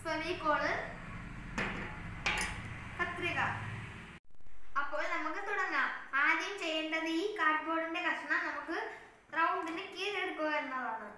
ഫെവിക്കോള് കത്രിക അപ്പോൾ നമുക്ക് തുടങ്ങാം ആദ്യം ചെയ്യേണ്ടത് ഈ കാർഡ്ബോർഡിന്റെ കഷ്ണം നമുക്ക് റൗണ്ടിന് കീഴെടുക്കുക എന്നതാണ്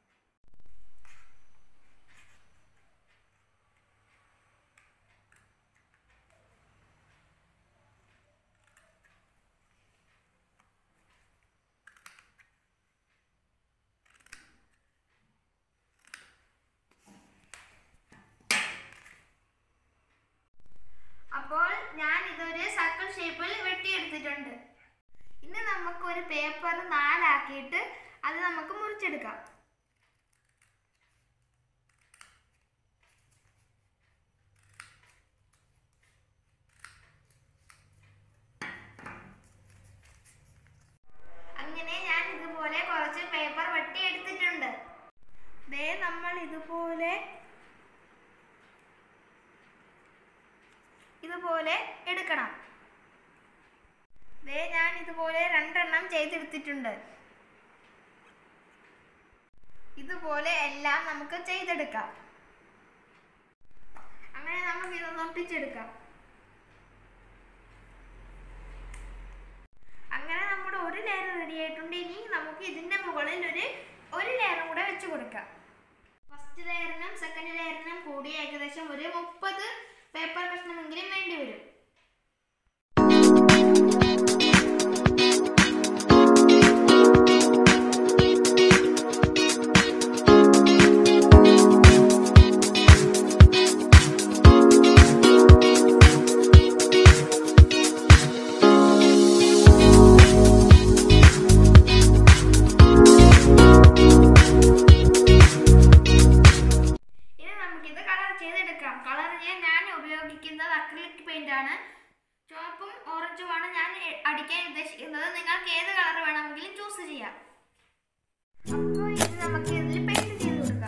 അപ്പോൾ ഞാൻ ഇതൊരു സർക്കിൾ ഷേപ്പിൽ വെട്ടിയെടുത്തിട്ടുണ്ട് ഇനി നമുക്ക് ഒരു പേപ്പർ നാലാക്കിയിട്ട് അത് നമുക്ക് മുറിച്ചെടുക്കാം അങ്ങനെ ഞാൻ ഇതുപോലെ കുറച്ച് പേപ്പർ വെട്ടിയെടുത്തിട്ടുണ്ട് ദേ നമ്മൾ ഇതുപോലെ ഇതുപോലെ എടുക്കണം ദേ ഞാൻ ഇതുപോലെ രണ്ടെണ്ണം ചെയ്തെടുത്തിട്ടുണ്ട് ഇതുപോലെ എല്ലാം നമുക്ക് ചെയ്തെടുക്കാം അങ്ങനെ നമുക്ക് ഇതൊന്ന് ഒട്ടിച്ചെടുക്കാം അങ്ങനെ നമ്മുടെ ഒരു ലെയർ റെഡി ആയിട്ടുണ്ട് ഇനി നമുക്ക് ഇതിന്റെ മുകളിൽ ഒരു ഒരു ലെയറും കൂടെ വെച്ച് കൊടുക്കാം ഫസ്റ്റ് ലെയറിനും സെക്കൻഡ് ലെയറിനും കൂടി ഏകദേശം ഒരു മുപ്പത് പേപ്പർ കഷ്ണമെങ്കിലും വേണ്ടി വരും ഇനി നമുക്കിത് കളർ ചെയ്തെടുക്കാം കളർ ചെയ്യാൻ ഞാൻ ഉപയോഗിക്കുന്നത് അക്രിലിക് പെയിന്റ് ആണ് ചുവപ്പും ഓറഞ്ചുമാണ് ഞാൻ എ- അടിക്കാൻ ഉദ്ദേശിക്കുന്നത് നിങ്ങൾക്ക് ഏത് കളർ വേണമെങ്കിലും ചൂസ് ചെയ്യാം അപ്പോൾ ഇത് നമുക്ക് ഇതിൽ പെയിന്റ് ചെയ്ത് കൊടുക്കാം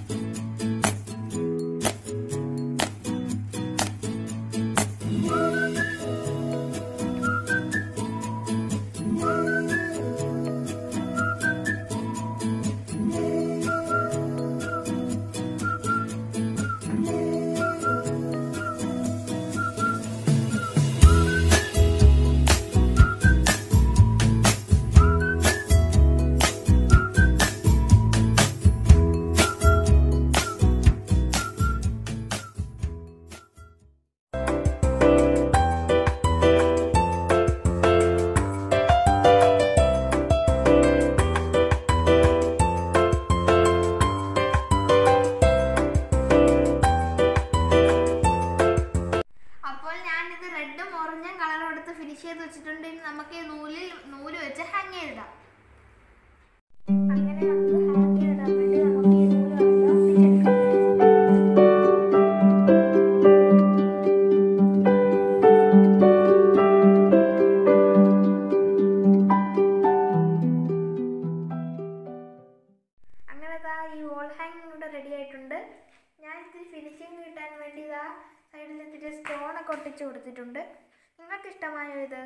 അപ്പോൾ ഞാനിത് റെഡും ഓറഞ്ചും കളറും എടുത്ത് ഫിനിഷ് ചെയ്ത് വെച്ചിട്ടുണ്ട് ഇനി നമുക്ക് ഈ നൂലിൽ നൂല് വെച്ച് ഹാങ് ചെയ്തിടാം അങ്ങനെ നമുക്ക് ഹാങ് ചെയ്തിടാൻ വേണ്ടി നമുക്ക് ഈ നൂല് കൊണ്ട് ഒട്ടിച്ചെടുക്കാം അങ്ങനെ ദാ ഈ വോൾ ഹാങ്ങിങ് ഇവിടെ റെഡി ആയിട്ടുണ്ട് ഞാൻ ഇത്തിരി ഫിനിഷിങ് കിട്ടാൻ വേണ്ടി ഇതാ സൈഡിൽ ഇത്തിരി സ്റ്റോണൊക്കെ ഒട്ടിച്ച് കൊടുത്തിട്ടുണ്ട് നിങ്ങൾക്ക് ഇഷ്ടമായോ ഇത്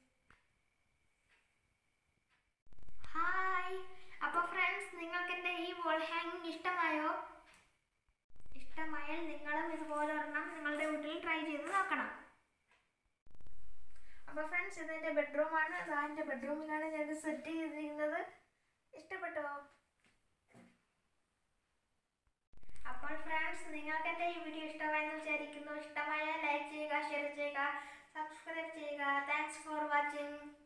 ഹായ് അപ്പോൾ ഫ്രണ്ട്സ് നിങ്ങൾക്ക് എൻ്റെ ഈ വോൾ ഹാങ്ങിങ് ഇഷ്ടമായോ ഇഷ്ടമായാൽ നിങ്ങളും ഇതുപോലെ ഒരെണ്ണം നിങ്ങളുടെ വീട്ടിൽ ട്രൈ ചെയ്ത് നോക്കണം അപ്പോൾ ഫ്രണ്ട്സ് ഇതെൻ്റെ ബെഡ്റൂമാണ് ഇതാ എൻ്റെ ബെഡ്റൂമിലാണ് ഞാൻ സെറ്റ് ചെയ്തിരിക്കുന്നത് ഇഷ്ടപ്പെട്ടോ അപ്പോൾ ഫ്രണ്ട്സ് നിങ്ങൾക്ക് എൻ്റെ ഈ വീഡിയോ ഇഷ്ടമായെന്ന് വിചാരിക്കുന്നു ഇഷ്ടമായ ലൈക്ക് ചെയ്യുക ഷെയർ ചെയ്യുക സബ്സ്ക്രൈബ് ചെയ്യുക താങ്ക്സ് ഫോർ വാച്ചിങ്